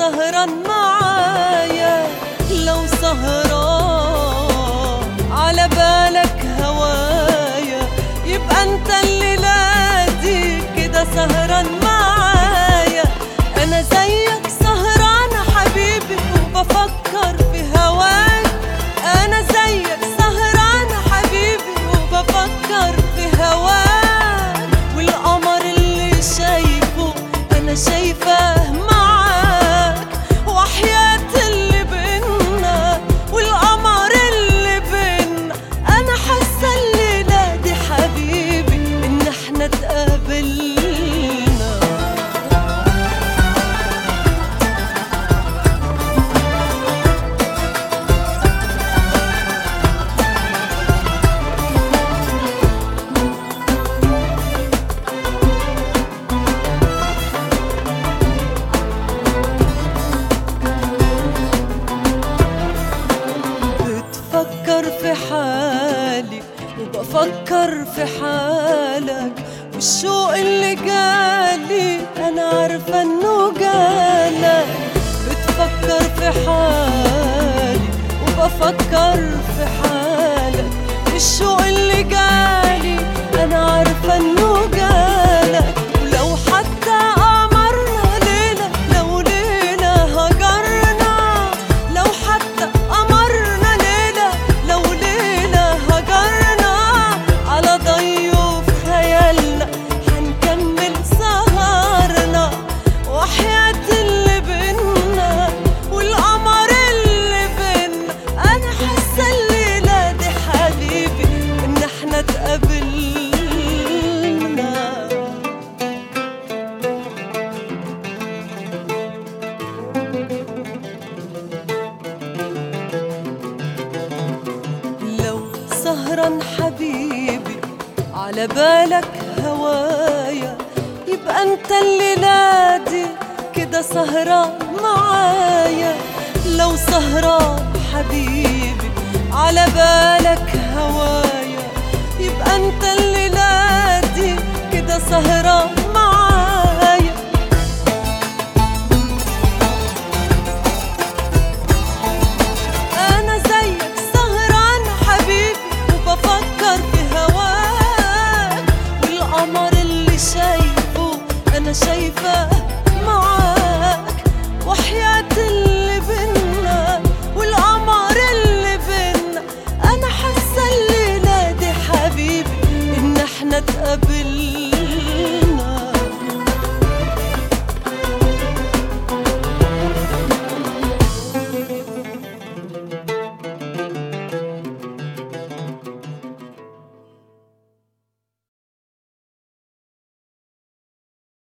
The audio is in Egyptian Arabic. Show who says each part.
Speaker 1: سهران معايا لو سهران على بالك هوايا يبقى انت الليلة دي كده سهران معايا انا زيك سهران حبيبي وبفكر في هواك انا زيك سهران حبيبي وبفكر في هواك والقمر اللي شايفه انا شايفاه معاك وحياة اللي بينا والقمر اللي بينا انا حاسه الليله دي حبيبي ان احنا اتقابلنا بتفكر في حالي وبفكر في حالك والشوق اللي جالي انا عارفه انه جالك بتفكر في حالي وبفكر في حالك والشوق اللي جالي انا عارفه انه جالك ولو حتى قمرنا ليله لو ليله هجرنا لو حتى قمرنا ليله لو ليله هجرنا على ضيوف خيالنا هنكمل سهرنا وحياة اللي بينا والقمر اللي بينا انا حاسه الليله دي حبيبي ان احنا اتقابلنا لو سهران حبيبي على بالك هوايا يبقى انت الليلة دي كده سهران معايا لو سهران حبيبي على بالك هوايا يبقى انت الليلة دي كده سهران معايا انا زيك سهران حبيبي وبفكر في هواك والقمر اللي شايفه انا شايفاه معاك وحياة اللي بينا والقمر اللي بينا انا حاسه الليله دي حبيبي ان احنا اتقابلنا